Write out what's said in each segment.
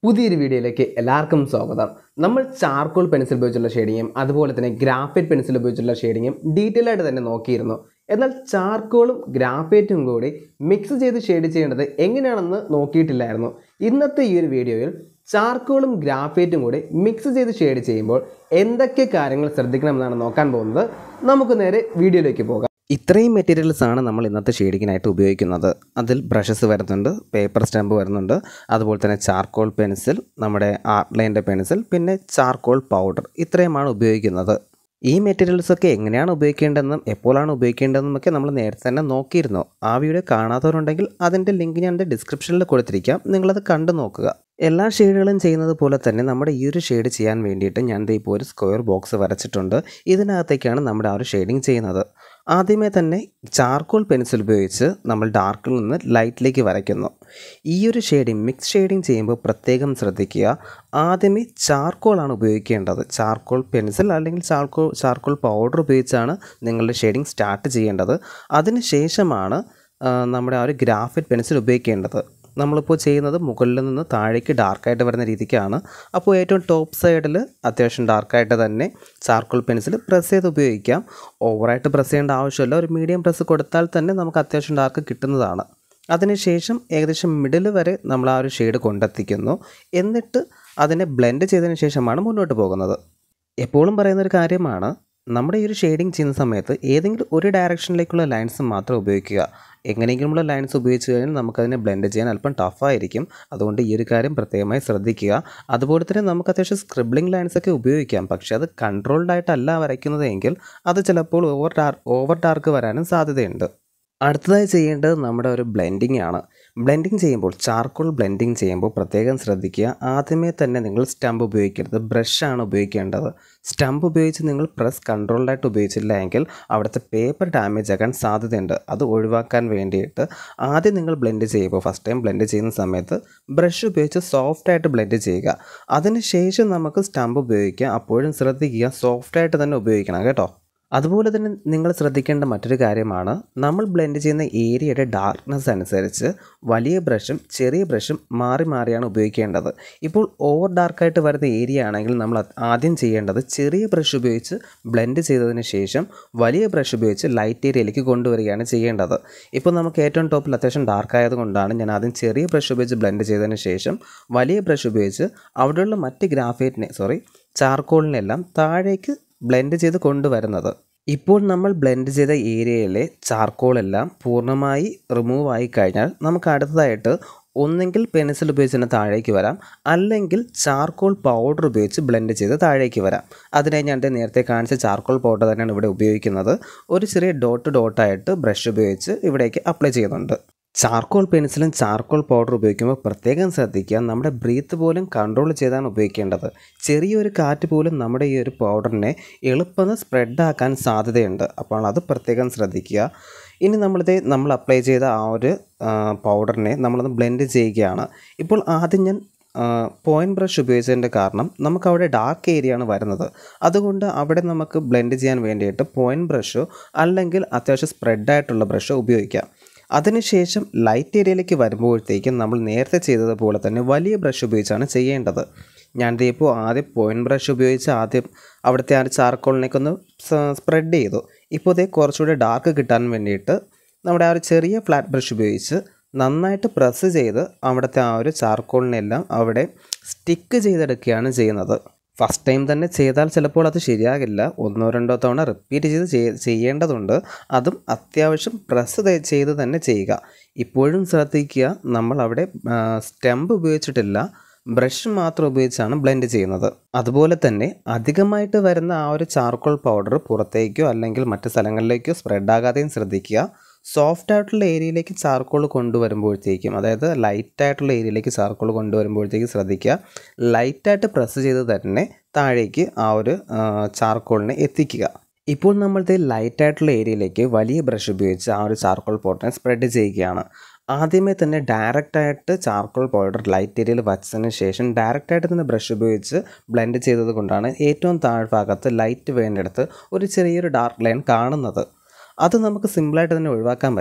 പുതിയൊരു വീഡിയോയിലേക്ക് എല്ലാവർക്കും സ്വാഗതം നമ്മൾ ചാർക്കോൾ പെൻസിൽ ഉപയോഗിച്ചുള്ള ഷെയ്ഡിങ്ങും അതുപോലെ തന്നെ ഗ്രാഫൈറ്റ് പെൻസിൽ ഉപയോഗിച്ചുള്ള ഷെയ്ഡിങ്ങും ഡീറ്റെയിൽ ആയിട്ട് തന്നെ നോക്കിയിരുന്നു എന്നാൽ ചാർക്കോളും ഗ്രാഫൈറ്റും കൂടി മിക്സ് ചെയ്ത് ഷെയ്ഡ് ചെയ്യേണ്ടത് എങ്ങനെയാണെന്ന് നോക്കിയിട്ടില്ലായിരുന്നു ഇന്നത്തെ ഈ ഒരു വീഡിയോയിൽ ചാർക്കോളും ഗ്രാഫൈറ്റും കൂടി മിക്സ് ചെയ്ത് ഷെയ്ഡ് ചെയ്യുമ്പോൾ എന്തൊക്കെ കാര്യങ്ങൾ ശ്രദ്ധിക്കണമെന്നാണ് നോക്കാൻ പോകുന്നത് നമുക്ക് നേരെ വീഡിയോയിലേക്ക് പോകാം ഇത്രയും മെറ്റീരിയൽസ് ആണ് നമ്മൾ ഇന്നത്തെ ഷെയ്ഡിങ്ങിനായിട്ട് ഉപയോഗിക്കുന്നത് അതിൽ ബ്രഷസ് വരുന്നുണ്ട് പേപ്പർ സ്റ്റാമ്പ് വരുന്നുണ്ട് അതുപോലെ തന്നെ ചാർക്കോൾ പെൻസിൽ നമ്മുടെ ആർട്ട് ലൈൻ്റെ പെൻസിൽ പിന്നെ ചാർക്കോൾ പൗഡർ ഇത്രയുമാണ് ഉപയോഗിക്കുന്നത് ഈ മെറ്റീരിയൽസ് ഒക്കെ എങ്ങനെയാണ് ഉപയോഗിക്കേണ്ടതെന്നും എപ്പോഴാണ് ഉപയോഗിക്കേണ്ടതെന്നും ഒക്കെ നമ്മൾ നേരത്തെ തന്നെ നോക്കിയിരുന്നു ആ വീഡിയോ കാണാത്തവരുണ്ടെങ്കിൽ അതിൻ്റെ ലിങ്ക് ഞാൻ എൻ്റെ ഡിസ്ക്രിപ്ഷനിൽ കൊടുത്തിരിക്കാം നിങ്ങളത് കണ്ടു നോക്കുക എല്ലാ ഷെയ്ഡുകളും ചെയ്യുന്നത് പോലെ തന്നെ നമ്മുടെ ഈ ഒരു ഷെയ്ഡ് ചെയ്യാൻ വേണ്ടിയിട്ട് ഞാൻ ദേ ഇപ്പോൾ ഒരു സ്ക്വയർ ബോക്സ് വരച്ചിട്ടുണ്ട് ഇതിനകത്തേക്കാണ് നമ്മുടെ ആ ഒരു ഷെയ്ഡിങ് ചെയ്യുന്നത് ആദ്യമേ തന്നെ ചാർക്കോൾ പെൻസിൽ ഉപയോഗിച്ച് നമ്മൾ ഡാർക്കിൽ നിന്ന് ലൈറ്റിലേക്ക് വരയ്ക്കുന്നു ഈ ഒരു ഷെയ്ഡിങ് മിക്സ് ഷെയ്ഡിങ് ചെയ്യുമ്പോൾ പ്രത്യേകം ശ്രദ്ധിക്കുക ആദ്യമേ ചാർക്കോളാണ് ഉപയോഗിക്കേണ്ടത് ചാർക്കോൾ പെൻസിൽ അല്ലെങ്കിൽ ചാർക്കോൾ ചാർക്കോൾ പൗഡർ ഉപയോഗിച്ചാണ് നിങ്ങളുടെ ഷെയ്ഡിങ് സ്റ്റാർട്ട് ചെയ്യേണ്ടത് അതിന് ശേഷമാണ് ആ, നമ്മുടെ ആ ഒരു ഗ്രാഫിറ്റ് പെൻസിൽ ഉപയോഗിക്കേണ്ടത് നമ്മളിപ്പോൾ ചെയ്യുന്നത് മുകളിൽ നിന്ന് താഴേക്ക് ഡാർക്കായിട്ട് വരുന്ന രീതിക്കാണ് അപ്പോൾ ഏറ്റവും ടോപ്പ് സൈഡിൽ അത്യാവശ്യം ഡാർക്കായിട്ട് തന്നെ ചാർക്കോൾ പെൻസിൽ പ്രസ് ചെയ്ത് ഉപയോഗിക്കാം ഓവറായിട്ട് പ്രസ് ചെയ്യേണ്ട ആവശ്യമില്ല ഒരു മീഡിയം പ്രസ് കൊടുത്താൽ തന്നെ നമുക്ക് അത്യാവശ്യം ഡാർക്ക് കിട്ടുന്നതാണ് അതിനുശേഷം ഏകദേശം മിഡിൽ വരെ നമ്മൾ ആ ഒരു ഷെയ്ഡ് കൊണ്ടെത്തിക്കുന്നു എന്നിട്ട് അതിനെ ബ്ലെൻഡ് ചെയ്തതിന് ശേഷമാണ് മുന്നോട്ട് പോകുന്നത് എപ്പോഴും പറയുന്ന ഒരു കാര്യമാണ് നമ്മുടെ ഈ ഒരു ഷെയ്ഡിങ് ചെയ്യുന്ന സമയത്ത് ഏതെങ്കിലും ഒരു ഡയറക്ഷനിലേക്കുള്ള ലൈൻസ് മാത്രം ഉപയോഗിക്കുക എങ്ങനെയെങ്കിലുമുള്ള ലൈൻസ് ഉപയോഗിച്ച് കഴിഞ്ഞാൽ നമുക്കതിനെ ബ്ലെൻഡ് ചെയ്യാൻ അല്പം ടഫായിരിക്കും അതുകൊണ്ട് ഈ ഒരു കാര്യം പ്രത്യേകമായി ശ്രദ്ധിക്കുക അതുപോലെ തന്നെ നമുക്ക് അത്യാവശ്യം സ്ക്രിബ്ലിംഗ് ലൈൻസ് ഒക്കെ ഉപയോഗിക്കാം പക്ഷേ അത് കൺട്രോൾഡ് ആയിട്ടല്ല വരയ്ക്കുന്നതെങ്കിൽ അത് ചിലപ്പോൾ ഓവർ ഡാർ ഓവർ ഡാർക്ക് വരാനും സാധ്യതയുണ്ട് അടുത്തതായി ചെയ്യേണ്ടത് നമ്മുടെ ഒരു ബ്ലെൻഡിങ് ആണ് ബ്ലെൻഡിങ് ചെയ്യുമ്പോൾ ചാർക്കോൾ ബ്ലെൻഡിങ് ചെയ്യുമ്പോൾ പ്രത്യേകം ശ്രദ്ധിക്കുക ആദ്യമേ തന്നെ നിങ്ങൾ സ്റ്റമ്പ് ഉപയോഗിക്കരുത് ബ്രഷാണ് ഉപയോഗിക്കേണ്ടത് സ്റ്റമ്പ് ഉപയോഗിച്ച് നിങ്ങൾ പ്രസ് കൺട്രോൾഡായിട്ട് ഉപയോഗിച്ചില്ല എങ്കിൽ അവിടുത്തെ പേപ്പർ ഡാമേജ് ആകാൻ സാധ്യതയുണ്ട് അത് ഒഴിവാക്കാൻ വേണ്ടിയിട്ട് ആദ്യം നിങ്ങൾ ബ്ലെൻഡ് ചെയ്യുമ്പോൾ ഫസ്റ്റ് ടൈം ബ്ലെൻഡ് ചെയ്യുന്ന സമയത്ത് ബ്രഷ് ഉപയോഗിച്ച് സോഫ്റ്റായിട്ട് ബ്ലെൻഡ് ചെയ്യുക അതിനുശേഷം നമുക്ക് സ്റ്റമ്പ് ഉപയോഗിക്കാം അപ്പോഴും ശ്രദ്ധിക്കുക സോഫ്റ്റായിട്ട് തന്നെ ഉപയോഗിക്കണം കേട്ടോ അതുപോലെ തന്നെ നിങ്ങൾ ശ്രദ്ധിക്കേണ്ട മറ്റൊരു കാര്യമാണ് നമ്മൾ ബ്ലെൻഡ് ചെയ്യുന്ന ഏരിയയുടെ ഡാർക്ക്നെസ് അനുസരിച്ച് വലിയ ബ്രഷും ചെറിയ ബ്രഷും മാറി മാറിയാണ് ഉപയോഗിക്കേണ്ടത് ഇപ്പോൾ ഓവർ ഡാർക്കായിട്ട് വരുന്ന ഏരിയ ആണെങ്കിൽ നമ്മൾ അത് ആദ്യം ചെയ്യേണ്ടത് ചെറിയ ബ്രഷ് ഉപയോഗിച്ച് ബ്ലെൻഡ് ചെയ്തതിന് ശേഷം വലിയ ബ്രഷ് ഉപയോഗിച്ച് ലൈറ്റ് ഏരിയയിലേക്ക് കൊണ്ടുവരികയാണ് ചെയ്യേണ്ടത് ഇപ്പോൾ നമുക്ക് ഏറ്റവും ടോപ്പിൽ അത്യാവശ്യം ഡാർക്ക് ആയതുകൊണ്ടാണ് ഞാൻ ആദ്യം ചെറിയ ബ്രഷ് ഉപയോഗിച്ച് ബ്ലെൻഡ് ചെയ്തതിന് ശേഷം വലിയ ബ്രഷ് ഉപയോഗിച്ച് അവിടെയുള്ള മറ്റ് ഗ്രാഫൈറ്റിനെ സോറി ചാർക്കോളിനെല്ലാം താഴേക്ക് ബ്ലെൻഡ് ചെയ്ത് കൊണ്ടുവരുന്നത് ഇപ്പോൾ നമ്മൾ ബ്ലെൻഡ് ചെയ്ത ഏരിയയിലെ ചാർക്കോളെല്ലാം പൂർണ്ണമായി റിമൂവ് ആയി കഴിഞ്ഞാൽ നമുക്ക് അടുത്തതായിട്ട് ഒന്നെങ്കിൽ പെൻസിൽ ഉപയോഗിച്ച് തന്നെ താഴേക്ക് വരാം അല്ലെങ്കിൽ ചാർക്കോൾ പൗഡർ ഉപയോഗിച്ച് ബ്ലെൻഡ് ചെയ്ത് താഴേക്ക് വരാം അതിനായി ഞാൻ ദേ നേരത്തെ കാണിച്ച ചാർക്കോൾ പൗഡർ തന്നെയാണ് ഇവിടെ ഉപയോഗിക്കുന്നത് ഒരു ചെറിയ ഡോട്ട് ഡോട്ടായിട്ട് ബ്രഷ് ഉപയോഗിച്ച് ഇവിടേക്ക് അപ്ലൈ ചെയ്യുന്നുണ്ട് ചാർക്കോൾ പെൻസിലും ചാർക്കോൾ പൗഡർ ഉപയോഗിക്കുമ്പോൾ പ്രത്യേകം ശ്രദ്ധിക്കുക നമ്മുടെ ബ്രീത്ത് പോലും കൺട്രോൾ ചെയ്താണ് ഉപയോഗിക്കേണ്ടത് ചെറിയൊരു കാറ്റ് പോലും നമ്മുടെ ഈ ഒരു പൗഡറിനെ എളുപ്പം സ്പ്രെഡ് ആക്കാൻ സാധ്യതയുണ്ട് അപ്പോൾ അത് പ്രത്യേകം ശ്രദ്ധിക്കുക ഇനി നമ്മളിത് നമ്മൾ അപ്ലൈ ചെയ്ത ആ ഒരു ആ, പൗഡറിനെ നമ്മളൊന്ന് ബ്ലെൻഡ് ചെയ്യുകയാണ് ഇപ്പോൾ ആദ്യം ഞാൻ പോയിൻറ്റ് ബ്രഷ് ഉപയോഗിച്ചതിൻ്റെ കാരണം നമുക്ക് അവിടെ ഡാർക്ക് ഏരിയ ആണ് വരുന്നത് അതുകൊണ്ട് അവിടെ നമുക്ക് ബ്ലെൻഡ് ചെയ്യാൻ വേണ്ടിയിട്ട് പോയിൻറ്റ് ബ്രഷോ അല്ലെങ്കിൽ അത്യാവശ്യം സ്പ്രെഡായിട്ടുള്ള ബ്രഷോ ഉപയോഗിക്കാം അതിനുശേഷം ലൈറ്റ് ഏരിയയിലേക്ക് വരുമ്പോഴത്തേക്കും നമ്മൾ നേരത്തെ ചെയ്തതുപോലെ തന്നെ വലിയ ബ്രഷ് ഉപയോഗിച്ചാണ് ചെയ്യേണ്ടത് ഞാൻ ദേ ഇപ്പോൾ ആദ്യം പോയിൻറ്റ് ബ്രഷ് ഉപയോഗിച്ച് ആദ്യം അവിടുത്തെ ആ ഒരു ചാർക്കോളിനേക്ക് ഒന്ന് സ്പ്രെഡ് ചെയ്തു ഇപ്പോൾ ഇതേ കുറച്ചുകൂടി ഡാർക്ക് കിട്ടാൻ വേണ്ടിയിട്ട് നമ്മുടെ ആ ഒരു ചെറിയ ഫ്ലാറ്റ് ബ്രഷ് ഉപയോഗിച്ച് നന്നായിട്ട് പ്രസ് ചെയ്ത് അവിടുത്തെ ആ ഒരു ചാർക്കോളിനെല്ലാം അവിടെ സ്റ്റിക്ക് ചെയ്തെടുക്കുകയാണ് ചെയ്യുന്നത് ഫസ്റ്റ് ടൈം തന്നെ ചെയ്താൽ ചിലപ്പോൾ അത് ശരിയാകില്ല ഒന്നോ രണ്ടോ തവണ റിപ്പീറ്റ് ചെയ്ത് ചെയ്യ- ചെയ്യേണ്ടതുണ്ട് അതും അത്യാവശ്യം പ്രസ് ചെയ്ത് തന്നെ ചെയ്യുക ഇപ്പോഴും ശ്രദ്ധിക്കുക നമ്മൾ അവിടെ സ്റ്റെമ്പ് ഉപയോഗിച്ചിട്ടില്ല ബ്രഷ് മാത്രം ഉപയോഗിച്ചാണ് ബ്ലെൻഡ് ചെയ്യുന്നത് അതുപോലെ തന്നെ അധികമായിട്ട് വരുന്ന ആ ഒരു ചാർക്കോൾ പൗഡർ പുറത്തേക്കോ അല്ലെങ്കിൽ മറ്റ് സ്ഥലങ്ങളിലേക്കോ സ്പ്രെഡ് ആകാതെയും ശ്രദ്ധിക്കുക സോഫ്റ്റ് ആയിട്ടുള്ള ഏരിയയിലേക്ക് ചാർക്കോൾ കൊണ്ടുവരുമ്പോഴത്തേക്കും അതായത് ലൈറ്റ് ആയിട്ടുള്ള ഏരിയയിലേക്ക് ചാർക്കോൾ കൊണ്ടുവരുമ്പോഴത്തേക്കും ശ്രദ്ധിക്കുക ലൈറ്റായിട്ട് പ്രസ് ചെയ്ത് തന്നെ താഴേക്ക് ആ ഒരു ചാർക്കോളിനെ എത്തിക്കുക ഇപ്പോൾ നമ്മളുടെ ലൈറ്റ് ആയിട്ടുള്ള ഏരിയയിലേക്ക് വലിയ ബ്രഷ് ഉപയോഗിച്ച് ആ ഒരു ചാർക്കോൾ പൗഡറിനെ സ്പ്രെഡ് ചെയ്യുകയാണ് ആദ്യമേ തന്നെ ഡയറക്റ്റായിട്ട് ചാർക്കോൾ പൗഡർ ലൈറ്റ് ഏരിയയിൽ വച്ചതിന് ശേഷം ഡയറക്റ്റായിട്ട് തന്നെ ബ്രഷ് ഉപയോഗിച്ച് ബ്ലെൻഡ് ചെയ്തത് കൊണ്ടാണ് ഏറ്റവും താഴ്ഭാഗത്ത് ലൈറ്റ് വേണ്ടിടത്ത് ഒരു ചെറിയൊരു ഡാർക്ക് ലൈൻ കാണുന്നത് അത് നമുക്ക് സിമ്പിളായിട്ട് തന്നെ ഒഴിവാക്കാൻ പറ്റും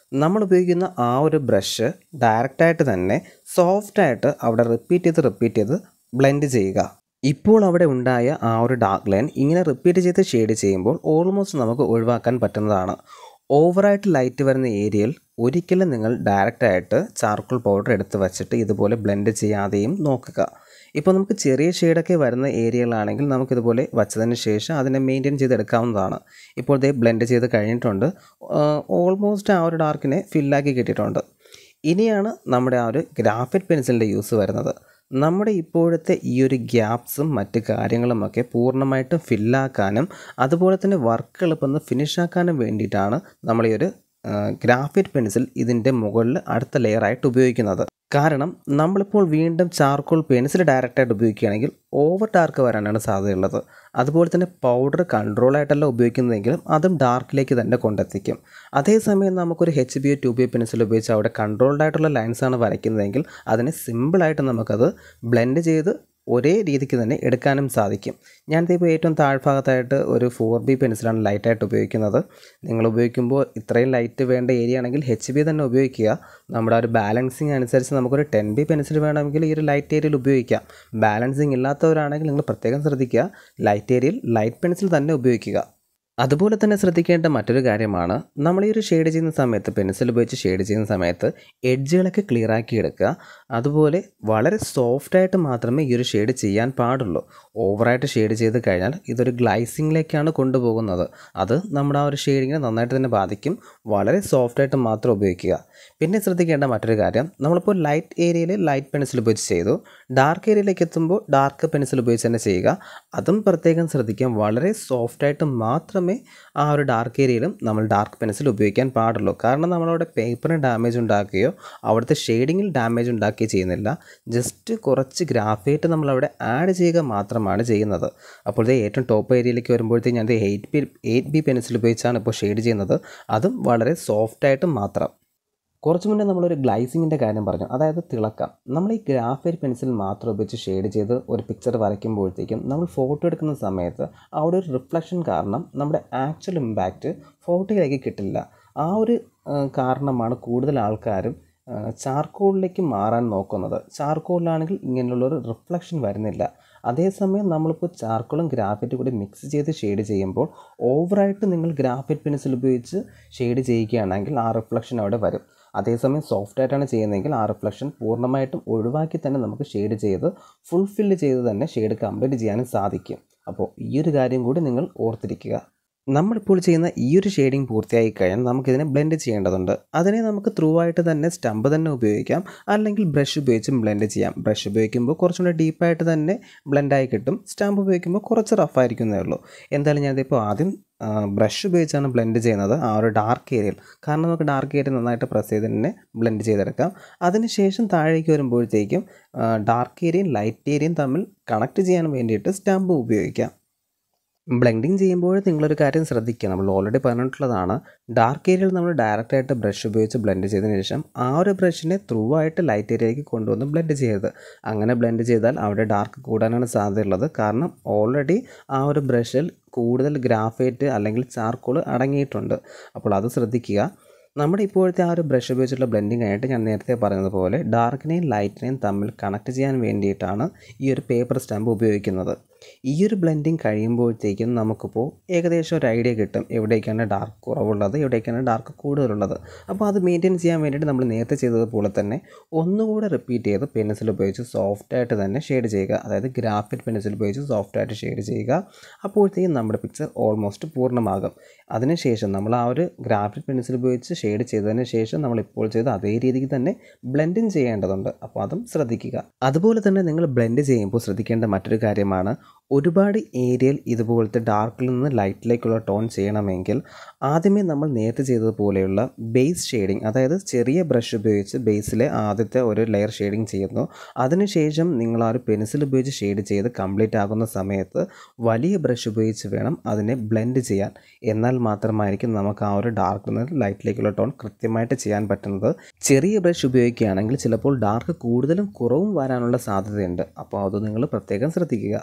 നമ്മൾ ഉപയോഗിക്കുന്ന ആ ഒരു ബ്രഷ് ഡയറക്റ്റായിട്ട് തന്നെ സോഫ്റ്റായിട്ട് അവിടെ റിപ്പീറ്റ് ചെയ്ത് റിപ്പീറ്റ് ചെയ്ത് ബ്ലെൻഡ് ചെയ്യുക ഇപ്പോൾ അവിടെ ഉണ്ടായ ആ ഒരു ഡാർക്ക് ലൈൻ ഇങ്ങനെ റിപ്പീറ്റ് ചെയ്ത് ഷെയ്ഡ് ചെയ്യുമ്പോൾ ഓൾമോസ്റ്റ് നമുക്ക് ഒഴിവാക്കാൻ പറ്റുന്നതാണ് ഓവറായിട്ട് ലൈറ്റ് വരുന്ന ഏരിയയിൽ ഒരിക്കലും നിങ്ങൾ ഡയറക്റ്റായിട്ട് ചാർക്കോൾ പൗഡർ എടുത്ത് വച്ചിട്ട് ഇതുപോലെ ബ്ലെൻഡ് ചെയ്യാതെയും നോക്കുക ഇപ്പോൾ നമുക്ക് ചെറിയ ഷെയ്ഡൊക്കെ വരുന്ന ഏരിയകളാണെങ്കിൽ നമുക്കിതുപോലെ വച്ചതിന് ശേഷം അതിനെ മെയിൻറ്റെയിൻ ചെയ്തെടുക്കാവുന്നതാണ് ഇപ്പോൾ ഇതേ ബ്ലെൻഡ് ചെയ്ത് കഴിഞ്ഞിട്ടുണ്ട് ഓൾമോസ്റ്റ് ആ ഒരു ഡാർക്കിനെ ഫില്ലാക്കി കിട്ടിയിട്ടുണ്ട് ഇനിയാണ് നമ്മുടെ ആ ഒരു ഗ്രാഫിക് പെൻസിലിൻ്റെ യൂസ് വരുന്നത് നമ്മുടെ ഇപ്പോഴത്തെ ഈ ഒരു ഗ്യാപ്സും മറ്റ് കാര്യങ്ങളുമൊക്കെ പൂർണ്ണമായിട്ടും ഫില്ലാക്കാനും അതുപോലെ തന്നെ വർക്ക് എളുപ്പം ഫിനിഷാക്കാനും വേണ്ടിയിട്ടാണ് നമ്മൾ ഈ ഒരു ഗ്രാഫിക് പെൻസിൽ ഇതിൻ്റെ മുകളിൽ അടുത്ത ലെയറായിട്ട് ഉപയോഗിക്കുന്നത് കാരണം നമ്മളിപ്പോൾ വീണ്ടും ചാർക്കോൾ പെൻസിൽ ഡയറക്റ്റായിട്ട് ഉപയോഗിക്കുകയാണെങ്കിൽ ഓവർ ഡാർക്ക് വരാനാണ് സാധ്യതയുള്ളത് അതുപോലെ തന്നെ പൗഡർ കൺട്രോളായിട്ടല്ല ഉപയോഗിക്കുന്നതെങ്കിലും അതും ഡാർക്കിലേക്ക് തന്നെ കൊണ്ടെത്തിക്കും അതേസമയം നമുക്കൊരു H B or two B pencil ഉപയോഗിച്ച് അവിടെ കൺട്രോൾഡ് ആയിട്ടുള്ള ലൈൻസാണ് വരയ്ക്കുന്നതെങ്കിൽ അതിനെ സിമ്പിളായിട്ട് നമുക്കത് ബ്ലെൻഡ് ചെയ്ത് ഒരേ രീതിക്ക് തന്നെ എടുക്കാനും സാധിക്കും ഞാനിതിപ്പോൾ ഏറ്റവും താഴ്ഭാഗത്തായിട്ട് ഒരു ഫോർ ബി പെൻസിലാണ് ലൈറ്റായിട്ട് ഉപയോഗിക്കുന്നത് നിങ്ങൾ ഉപയോഗിക്കുമ്പോൾ ഇത്രയും ലൈറ്റ് വേണ്ട ഏരിയ ആണെങ്കിൽ എച്ച് ബി തന്നെ ഉപയോഗിക്കുക നമ്മുടെ ആ ഒരു ബാലൻസിങ് അനുസരിച്ച് നമുക്കൊരു ടെൻ ബി പെൻസിൽ വേണമെങ്കിൽ ഈ ഒരു ലൈറ്റ് ഏരിയയിൽ ഉപയോഗിക്കാം ബാലൻസിങ് ഇല്ലാത്തവരാണെങ്കിൽ നിങ്ങൾ പ്രത്യേകം ശ്രദ്ധിക്കുക ലൈറ്റ് ഏരിയയിൽ ലൈറ്റ് പെൻസിൽ തന്നെ ഉപയോഗിക്കുക അതുപോലെ തന്നെ ശ്രദ്ധിക്കേണ്ട മറ്റൊരു കാര്യമാണ് നമ്മൾ ഈ ഒരു ഷെയ്ഡ് ചെയ്യുന്ന സമയത്ത് പെൻസിൽ ഉപയോഗിച്ച് ഷെയ്ഡ് ചെയ്യുന്ന സമയത്ത് എഡ്ജുകളൊക്കെ ക്ലിയർ ആക്കി എടുക്കുക അതുപോലെ വളരെ സോഫ്റ്റായിട്ട് മാത്രമേ ഈ ഒരു ഷെയ്ഡ് ചെയ്യാൻ പാടുള്ളൂ ഓവറായിട്ട് ഷെയ്ഡ് ചെയ്ത് കഴിഞ്ഞാൽ ഇതൊരു ഗ്ലൈസിങ്ങിലേക്കാണ് കൊണ്ടുപോകുന്നത് അത് നമ്മുടെ ആ ഒരു ഷെയ്ഡിങ്ങിനെ നന്നായിട്ട് തന്നെ ബാധിക്കും വളരെ സോഫ്റ്റായിട്ട് മാത്രം ഉപയോഗിക്കുക പിന്നെ ശ്രദ്ധിക്കേണ്ട മറ്റൊരു കാര്യം നമ്മളിപ്പോൾ ലൈറ്റ് ഏരിയയിൽ ലൈറ്റ് പെൻസിൽ ഉപയോഗിച്ച് ചെയ്തു ഡാർക്ക് ഏരിയയിലേക്ക് എത്തുമ്പോൾ ഡാർക്ക് പെൻസിൽ ഉപയോഗിച്ച് തന്നെ ചെയ്യുക അതും പ്രത്യേകം ശ്രദ്ധിക്കാം വളരെ സോഫ്റ്റായിട്ട് മാത്രമേ ആ ഒരു ഡാർക്ക് ഏരിയയിലും നമ്മൾ ഡാർക്ക് പെൻസിൽ ഉപയോഗിക്കാൻ പാടുള്ളൂ കാരണം നമ്മളവിടെ പേപ്പറിന് ഡാമേജ് ഉണ്ടാക്കുകയോ അവിടുത്തെ ഷെയ്ഡിങ്ങിൽ ഡാമേജ് ഉണ്ടാക്കുകയോ ചെയ്യുന്നില്ല ജസ്റ്റ് കുറച്ച് ഗ്രാഫൈറ്റ് നമ്മളവിടെ ആഡ് ചെയ്യുക മാത്രമാണ് ചെയ്യുന്നത് അപ്പോൾ ഇത് ഏറ്റവും ടോപ്പ് ഏരിയയിലേക്ക് വരുമ്പോഴത്തേക്ക് ഞാൻ eight B eight B pencil ഉപയോഗിച്ചാണ് ഇപ്പോൾ ഷെയ്ഡ് ചെയ്യുന്നത് അതും വളരെ സോഫ്റ്റായിട്ട് മാത്രം കുറച്ച് മുന്നേ നമ്മളൊരു ഗ്ലൈസിങ്ങിൻ്റെ കാര്യം പറഞ്ഞു അതായത് തിളക്കം നമ്മൾ ഈ ഗ്രാഫൈറ്റ് പെൻസിൽ മാത്രം ഉപയോഗിച്ച് ഷെയ്ഡ് ചെയ്ത് ഒരു പിക്ചർ വരയ്ക്കുമ്പോഴത്തേക്കും നമ്മൾ ഫോട്ടോ എടുക്കുന്ന സമയത്ത് അവിടെ ഒരു റിഫ്ലക്ഷൻ കാരണം നമ്മുടെ ആക്ച്വൽ ഇമ്പാക്റ്റ് ഫോട്ടോയിലേക്ക് കിട്ടില്ല ആ ഒരു കാരണമാണ് കൂടുതൽ ആൾക്കാരും ചാർക്കോളിലേക്ക് മാറാൻ നോക്കുന്നത് ചാർക്കോളിലാണെങ്കിൽ ഇങ്ങനെയുള്ളൊരു റിഫ്ലക്ഷൻ വരുന്നില്ല അതേസമയം നമ്മളിപ്പോൾ ചാർക്കോളും ഗ്രാഫൈറ്റും കൂടി മിക്സ് ചെയ്ത് ഷെയ്ഡ് ചെയ്യുമ്പോൾ ഓവറായിട്ട് നിങ്ങൾ ഗ്രാഫൈറ്റ് പെൻസിൽ ഉപയോഗിച്ച് ഷെയ്ഡ് ചെയ്യുകയാണെങ്കിൽ ആ റിഫ്ലക്ഷൻ അവിടെ വരും അതേസമയം സോഫ്റ്റ് ആയിട്ടാണ് ചെയ്യുന്നതെങ്കിൽ ആ റിഫ്ലക്ഷൻ പൂർണ്ണമായിട്ടും ഒഴിവാക്കി തന്നെ നമുക്ക് ഷെയ്ഡ് ചെയ്ത് ഫുൾഫില്ല് ചെയ്ത് തന്നെ ഷെയ്ഡ് കംപ്ലീറ്റ് ചെയ്യാനും സാധിക്കും അപ്പോൾ ഈ ഒരു കാര്യം കൂടി നിങ്ങൾ ഓർത്തിരിക്കുക നമ്മളിപ്പോൾ ചെയ്യുന്ന ഈ ഒരു ഷെയ്ഡിങ് പൂർത്തിയായി കഴിഞ്ഞാൽ നമുക്കിതിനെ ബ്ലെൻഡ് ചെയ്യേണ്ടതുണ്ട് അതിനെ നമുക്ക് ത്രൂ ആയിട്ട് തന്നെ സ്റ്റമ്പ് തന്നെ ഉപയോഗിക്കാം അല്ലെങ്കിൽ ബ്രഷ് ഉപയോഗിച്ചും ബ്ലെൻഡ് ചെയ്യാം ബ്രഷ് ഉപയോഗിക്കുമ്പോൾ കുറച്ചുകൂടെ ഡീപ്പായിട്ട് തന്നെ ബ്ലെൻഡായി കിട്ടും സ്റ്റാമ്പ് ഉപയോഗിക്കുമ്പോൾ കുറച്ച് റഫായിരിക്കുന്നേ ഉള്ളൂ എന്തായാലും ഞാനിതിപ്പോൾ ആദ്യം ബ്രഷ് ഉപയോഗിച്ചാണ് ബ്ലെൻഡ് ചെയ്യുന്നത് ആ ഒരു ഡാർക്ക് ഏരിയയിൽ കാരണം നമുക്ക് ഡാർക്ക് ഏരിയ നന്നായിട്ട് പ്രസ് ചെയ്ത് തന്നെ ബ്ലെൻഡ് ചെയ്തെടുക്കാം അതിനുശേഷം താഴേക്ക് വരുമ്പോഴത്തേക്കും ഡാർക്ക് ഏരിയയും ലൈറ്റ് ഏരിയയും തമ്മിൽ കണക്ട് ചെയ്യാൻ വേണ്ടിയിട്ട് സ്റ്റാമ്പ് ഉപയോഗിക്കാം ബ്ലെൻഡിങ് ചെയ്യുമ്പോൾ നിങ്ങളൊരു കാര്യം ശ്രദ്ധിക്കുക നമ്മൾ ഓൾറെഡി പറഞ്ഞിട്ടുള്ളതാണ് ഡാർക്ക് ഏരിയയിൽ നമ്മൾ ഡയറക്റ്റായിട്ട് ബ്രഷ് ഉപയോഗിച്ച് ബ്ലെൻഡ് ചെയ്തതിന് ശേഷം ആ ഒരു ബ്രഷിനെ ത്രൂ ആയിട്ട് ലൈറ്റ് ഏരിയയിലേക്ക് കൊണ്ടുവന്ന് ബ്ലെൻഡ് ചെയ്യരുത് അങ്ങനെ ബ്ലെൻഡ് ചെയ്താൽ അവിടെ ഡാർക്ക് കൂടാനാണ് സാധ്യതയുള്ളത് കാരണം ഓൾറെഡി ആ ഒരു ബ്രഷിൽ കൂടുതൽ ഗ്രാഫൈറ്റ് അല്ലെങ്കിൽ ചാർക്കോൾ അടങ്ങിയിട്ടുണ്ട് അപ്പോൾ അത് ശ്രദ്ധിക്കുക നമ്മുടെ ഇപ്പോഴത്തെ ആ ഒരു ബ്രഷ് ഉപയോഗിച്ചുള്ള ബ്ലെൻഡിങ് ആയിട്ട് ഞാൻ നേരത്തെ പറഞ്ഞതുപോലെ ഡാർക്കിനെയും ലൈറ്റിനെയും തമ്മിൽ കണക്ട് ചെയ്യാൻ വേണ്ടിയിട്ടാണ് ഈ ഒരു പേപ്പർ സ്റ്റാമ്പ് ഉപയോഗിക്കുന്നത് ഈ ഒരു ബ്ലെൻഡിങ് കഴിയുമ്പോഴത്തേക്കും നമുക്കിപ്പോൾ ഏകദേശം ഒരു ഐഡിയ കിട്ടും എവിടേക്കാണ് ഡാർക്ക് കുറവുള്ളത് എവിടേക്കാണ് ഡാർക്ക് കൂടുതലുള്ളത് അപ്പോൾ അത് മെയിൻറ്റെയിൻ ചെയ്യാൻ വേണ്ടിയിട്ട് നമ്മൾ നേരത്തെ ചെയ്തതുപോലെ തന്നെ ഒന്നുകൂടെ റിപ്പീറ്റ് ചെയ്ത് പെൻസിൽ ഉപയോഗിച്ച് സോഫ്റ്റായിട്ട് തന്നെ ഷെയ്ഡ് ചെയ്യുക അതായത് ഗ്രാഫിക് പെൻസിൽ ഉപയോഗിച്ച് സോഫ്റ്റായിട്ട് ഷെയ്ഡ് ചെയ്യുക അപ്പോഴത്തേക്കും നമ്മുടെ പിക്ചർ ഓൾമോസ്റ്റ് പൂർണ്ണമാകും അതിനുശേഷം നമ്മൾ ആ ഒരു ഗ്രാഫിക് പെൻസിൽ ഉപയോഗിച്ച് ഷെയ്ഡ് ചെയ്തതിന് ശേഷം നമ്മൾ ഇപ്പോൾ ചെയ്ത അതേ രീതിക്ക് തന്നെ ബ്ലെൻഡിങ് ചെയ്യേണ്ടതുണ്ട് അപ്പോൾ അതും ശ്രദ്ധിക്കുക അതുപോലെ തന്നെ നിങ്ങൾ ബ്ലെൻഡ് ചെയ്യുമ്പോൾ ശ്രദ്ധിക്കേണ്ട മറ്റൊരു കാര്യമാണ് ഒരുപാട് ഏരിയയിൽ ഇതുപോലത്തെ ഡാർക്കിൽ നിന്ന് ലൈറ്റിലേക്കുള്ള ടോൺ ചെയ്യണമെങ്കിൽ ആദ്യമേ നമ്മൾ നേരത്തെ ചെയ്തതുപോലെയുള്ള ബേസ് ഷെയ്ഡിങ് അതായത് ചെറിയ ബ്രഷ് ഉപയോഗിച്ച് ബേസിലെ ആദ്യത്തെ ഒരു ലെയർ ഷെയ്ഡിങ് ചെയ്യുന്നു അതിനുശേഷം നിങ്ങൾ ആ ഒരു പെൻസിൽ ഉപയോഗിച്ച് ഷെയ്ഡ് ചെയ്ത് കംപ്ലീറ്റ് ആകുന്ന സമയത്ത് വലിയ ബ്രഷ് ഉപയോഗിച്ച് വേണം അതിനെ ബ്ലെൻഡ് ചെയ്യാൻ എന്നാൽ മാത്രമായിരിക്കും നമുക്ക് ആ ഒരു ഡാർക്കിൽ നിന്ന് ലൈറ്റിലേക്കുള്ള ടോൺ കൃത്യമായിട്ട് ചെയ്യാൻ പറ്റുന്നത് ചെറിയ ബ്രഷ് ഉപയോഗിക്കുകയാണെങ്കിൽ ചിലപ്പോൾ ഡാർക്ക് കൂടുതലും കുറവും വരാനുള്ള സാധ്യതയുണ്ട് അപ്പോൾ അത് നിങ്ങൾ പ്രത്യേകം ശ്രദ്ധിക്കുക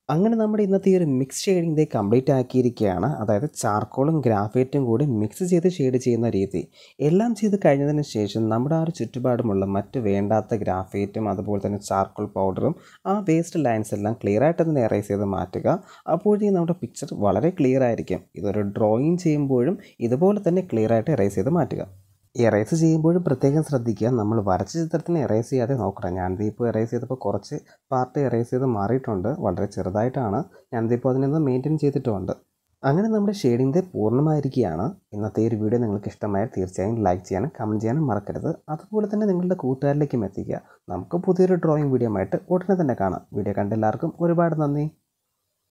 അങ്ങനെ നമ്മുടെ ഇന്നത്തെ ഈ ഒരു മിക്സ് ഷെയ്ഡിങ് ഇതേ കംപ്ലീറ്റ് ആക്കിയിരിക്കുകയാണ് അതായത് ചാർക്കോളും ഗ്രാഫൈറ്റും കൂടി മിക്സ് ചെയ്ത് ഷെയ്ഡ് ചെയ്യുന്ന രീതി എല്ലാം ചെയ്ത് കഴിഞ്ഞതിന് ശേഷം നമ്മുടെ ആ ഒരു ചുറ്റുപാടുമുള്ള മറ്റ് വേണ്ടാത്ത ഗ്രാഫൈറ്റും അതുപോലെ തന്നെ ചാർക്കോൾ പൗഡറും ആ വേസ്റ്റ് ലൈൻസ് എല്ലാം ക്ലിയർ ആയിട്ട് തന്നെ എറേസ് ചെയ്ത് മാറ്റുക അപ്പോഴേക്കും നമ്മുടെ പിക്ചർ വളരെ ക്ലിയർ ആയിരിക്കും ഇതൊരു ഡ്രോയിങ് ചെയ്യുമ്പോഴും ഇതുപോലെ തന്നെ ക്ലിയർ ആയിട്ട് എറേസ് ചെയ്ത് മാറ്റുക എറേസ് ചെയ്യുമ്പോഴും പ്രത്യേകം ശ്രദ്ധിക്കുക നമ്മൾ വരച്ച ചിത്രത്തിന് എറേസ് ചെയ്യാതെ നോക്കണം ഞാനിത് ഇപ്പോൾ എറേസ് ചെയ്തപ്പോൾ കുറച്ച് പാർട്ട് എറേസ് ചെയ്ത് മാറിയിട്ടുണ്ട് വളരെ ചെറുതായിട്ടാണ് ഞാനിതിപ്പോൾ അതിനൊന്ന് മെയിൻറ്റെയിൻ ചെയ്തിട്ടുമുണ്ട് അങ്ങനെ നമ്മുടെ ഷെയ്ഡിൻ്റെ പൂർണ്ണമായിരിക്കുകയാണ് ഇന്നത്തെ ഈ ഒരു വീഡിയോ നിങ്ങൾക്ക് ഇഷ്ടമായാൽ തീർച്ചയായും ലൈക്ക് ചെയ്യാനും കമൻറ്റ് ചെയ്യാനും മറക്കരുത് അതുപോലെ തന്നെ നിങ്ങളുടെ കൂട്ടുകാരിലേക്കും എത്തിക്കുക നമുക്ക് പുതിയൊരു ഡ്രോയിങ് വീഡിയോ ആയിട്ട് ഉടനെ തന്നെ കാണാം വീഡിയോ കണ്ട എല്ലാവർക്കും ഒരുപാട് നന്ദി